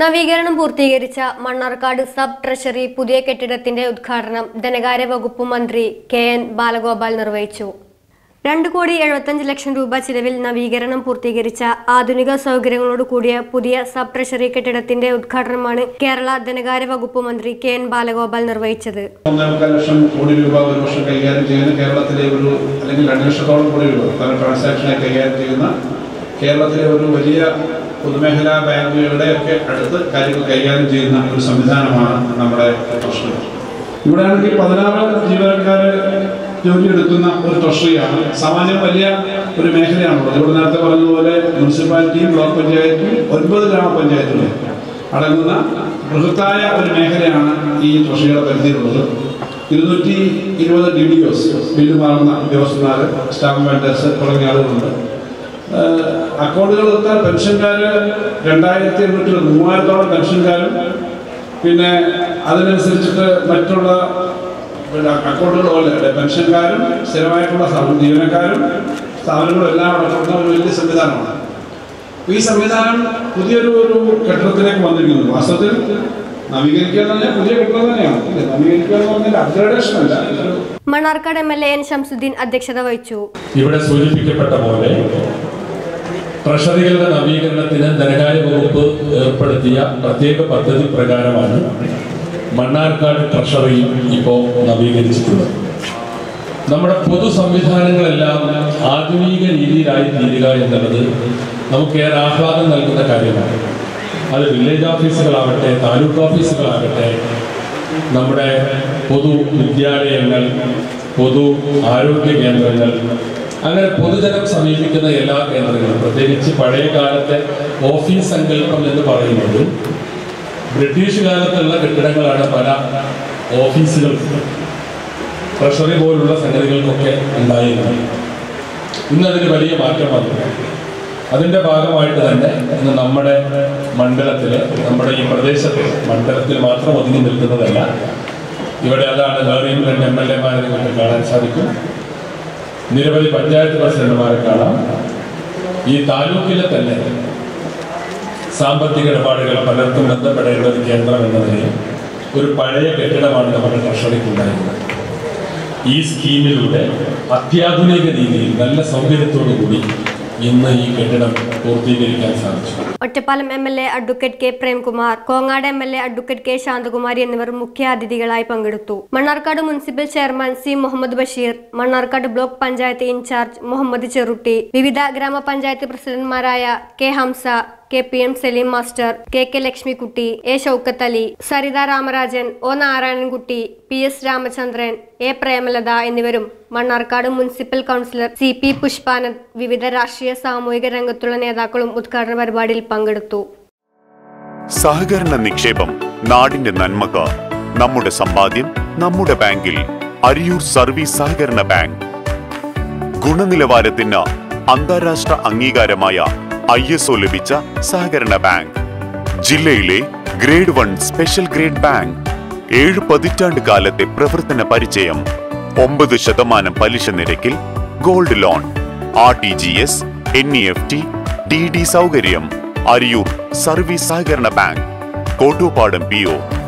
നവീകരണം പൂർത്തീകരിച്ച Mannarkkad sub treasury പുതിയ കെട്ടിടത്തിന്റെ ഉദ്ഘാടനം ധനകാര്യ വകുപ്പ് മന്ത്രി കെ എൻ ബാലഗോപാൽ നിർവഹിച്ചു രണ്ട് കോടി എഴുപത്തഞ്ച് ലക്ഷം രൂപ ചിലവിൽ നവീകരണം പൂർത്തീകരിച്ച ആധുനിക സൗകര്യങ്ങളോട് കൂടിയ പുതിയ സബ് ട്രഷറി കെട്ടിടത്തിന്റെ ഉദ്ഘാടനമാണ് കേരള ധനകാര്യ വകുപ്പ് മന്ത്രി കെ എൻ ബാലഗോപാൽ നിർവഹിച്ചത് ഒന്നേമുക്കാൽ ലക്ഷം കോടി രൂപ ഒരു വർഷം കൈകാര്യം ചെയ്യുന്ന കേരളത്തിലെ ഒരു അല്ലെങ്കിൽ രണ്ട് ലക്ഷത്തോളം കോടി രൂപ പല ട്രാൻസാക്ഷനെ കൈകാര്യം ചെയ്യുന്ന കേരളത്തിലെ ഒരു വലിയ പൊതുമേഖലാ ബാങ്കുകളുടെ ഒക്കെ അടുത്ത് കാര്യങ്ങൾ കൈകാര്യം ചെയ്യുന്ന ഒരു സംവിധാനമാണ് നമ്മുടെ ട്രഷറി ഇവിടെ ആണെങ്കിൽ പതിനാറ് ജീവനക്കാര് ജോലിയെടുക്കുന്ന ഒരു ട്രഷറിയാണ് സാമാന്യം വലിയ ഒരു മേഖലയാണുള്ളത് ഇവിടെ നേരത്തെ പറഞ്ഞതുപോലെ മുനിസിപ്പാലിറ്റിയും ബ്ലോക്ക് പഞ്ചായത്തും ഒൻപത് ഗ്രാമപഞ്ചായത്തുകളും അടങ്ങുന്ന ബൃഹത്തായ ഒരു മേഖലയാണ് ഈ ട്രഷറിയുടെ പരിധിയിലുള്ളത് ഇരുന്നൂറ്റി ഇരുപത് ഡി ഡി ഒസ് ബില്ല് മാറുന്ന ഉദ്യോഗസ്ഥന്മാർ സ്റ്റാമ്പ് വെൻഡേഴ്സ് തുടങ്ങിയ ആളുകളുണ്ട് ഏഹ് അക്കൗണ്ടുകൾ എടുത്താൽ പെൻഷൻകാർ രണ്ടായിരത്തി എണ്ണൂറ്റി മൂവായിരത്തോളം പെൻഷൻകാരും പിന്നെ അതിനനുസരിച്ചിട്ട് മറ്റുള്ള പിന്നെ അക്കൗണ്ടുകൾ പോലെ പെൻഷൻകാരും സ്ഥിരമായിട്ടുള്ള സ്ഥാപന- ജീവനക്കാരും സ്ഥാപനങ്ങളും എല്ലാം അടക്കുന്ന ഒരു വലിയ സംവിധാനമാണ് ഈ സംവിധാനം പുതിയൊരു ഒരു കെട്ടിടത്തിലേക്ക് വന്നിരിക്കുന്നു വാസ്തവത്തിൽ നവീകരിക്കുക എന്ന് പറഞ്ഞാൽ പുതിയ കെട്ടിടം തന്നെയാണ് ഇല്ലേ? നവീകരിക്കുക എന്ന് പറഞ്ഞാൽ അപ്ഗ്രേഡേഷൻ അല്ല ഇതൊരു Mannarkkad M L A N Shamsuddin അധ്യക്ഷത വഹിച്ചു ഇവിടെ സൂചിപ്പിക്കപ്പെട്ട പോലെ ട്രഷറികളുടെ നവീകരണത്തിന് ധനകാര്യ വകുപ്പ് ഏർപ്പെടുത്തിയ പ്രത്യേക പദ്ധതി പ്രകാരമാണ് മണ്ണാർക്കാട് ട്രഷറി ഇപ്പോൾ നവീകരിച്ചിട്ടുള്ളത് നമ്മുടെ പൊതു സംവിധാനങ്ങളെല്ലാം ആധുനിക രീതിയിലായി തീരുക എന്നുള്ളത് നമുക്ക് ഏറെ ആഹ്ലാദം നൽകുന്ന കാര്യമാണ് അത് വില്ലേജ് ഓഫീസുകളാവട്ടെ താലൂക്ക് ഓഫീസുകളാകട്ടെ നമ്മുടെ പൊതു വിദ്യാലയങ്ങൾ പൊതു ആരോഗ്യ കേന്ദ്രങ്ങൾ അങ്ങനെ പൊതുജനം സമീപിക്കുന്ന എല്ലാ കേന്ദ്രങ്ങളും പ്രത്യേകിച്ച് പഴയ കാലത്തെ ഓഫീസ് സങ്കല്പം എന്ന് പറയുന്നത് ബ്രിട്ടീഷ് കാലത്തുള്ള കെട്ടിടങ്ങളാണ് പല ഓഫീസുകൾക്കും ട്രഷറി പോലുള്ള സംഗതികൾക്കൊക്കെ ഉണ്ടായിരുന്നു ഇന്ന് അതിന് വലിയ മാറ്റം വന്നു അതിന്റെ ഭാഗമായിട്ട് തന്നെ ഇന്ന് നമ്മുടെ മണ്ഡലത്തിലെ നമ്മുടെ ഈ പ്രദേശത്ത് മണ്ഡലത്തിൽ മാത്രം ഒതുങ്ങി നിൽക്കുന്നതല്ല ഇവിടെ അതാണ് വേറെയും രണ്ട് എം എൽ എമാരെ നിങ്ങൾക്ക് കാണാൻ സാധിക്കും നിരവധി പഞ്ചായത്ത് പ്രസിഡന്റുമാരെ കാണാം ഈ താലൂക്കിലെ തന്നെ സാമ്പത്തിക ഇടപാടുകൾ പലർക്കും ബന്ധപ്പെടേണ്ട ഒരു കേന്ദ്രം എന്ന നിലയിൽ ഒരു പഴയ കെട്ടിടമാണ് നമ്മുടെ ട്രഷറിക്കുണ്ടായിരുന്നത് ഈ സ്കീമിലൂടെ അത്യാധുനിക രീതിയിൽ നല്ല സൗകര്യത്തോടു കൂടി ഇന്ന് ഈ കെട്ടിടം പൂർത്തീകരിക്കാൻ സാധിച്ചു Ottapalam M L A advocate K Premkumar Kongad M L A advocate K Santhakumari എന്നിവർ മുഖ്യ അതിഥികളായി പങ്കെടുത്തു Mannarkkad municipal chairman C Muhammad Basheer Mannarkkad block panchayat incharge Muhammad Cherutty വിവിധ ഗ്രാമപഞ്ചായത്ത് പ്രസിഡന്റുമാരായ K Hamsa K P M Saleem master K K Lakshmikutty A Shoukath Ali Saritha Ramarajan O Narayanankutty P S Ramachandran A Premalatha എന്നിവരും Mannarkkad municipal councillor C P Pushpanand വിവിധ രാഷ്ട്രീയ സാമൂഹിക രംഗത്തുള്ള നേതാക്കളും ഉദ്ഘാടന പരിപാടിയിൽ പങ്കെടുത്തു സഹകരണ നിക്ഷേപം നാടിന്റെ നന്മക്ക് നമ്മുടെ സമ്പാദ്യം നമ്മുടെ ബാങ്കിൽ അരിയൂർ സർവീസ് സഹകരണ ബാങ്ക് ഗുണനിലവാരത്തിന് അന്താരാഷ്ട്ര അംഗീകാരമായ ഐ എസ് ഒ ലഭിച്ച സഹകരണ ബാങ്ക് ജില്ലയിലെ grade one special grade bank ഏഴ് പതിറ്റാണ്ട് കാലത്തെ പ്രവർത്തന പരിചയം ഒമ്പത് ശതമാനം പലിശ നിരക്കിൽ gold loan R T G S N E F T D D സൗകര്യം അരിയൂർ സർവീസ് സഹകരണ ബാങ്ക് കോട്ടൂപ്പാടം പി ഒ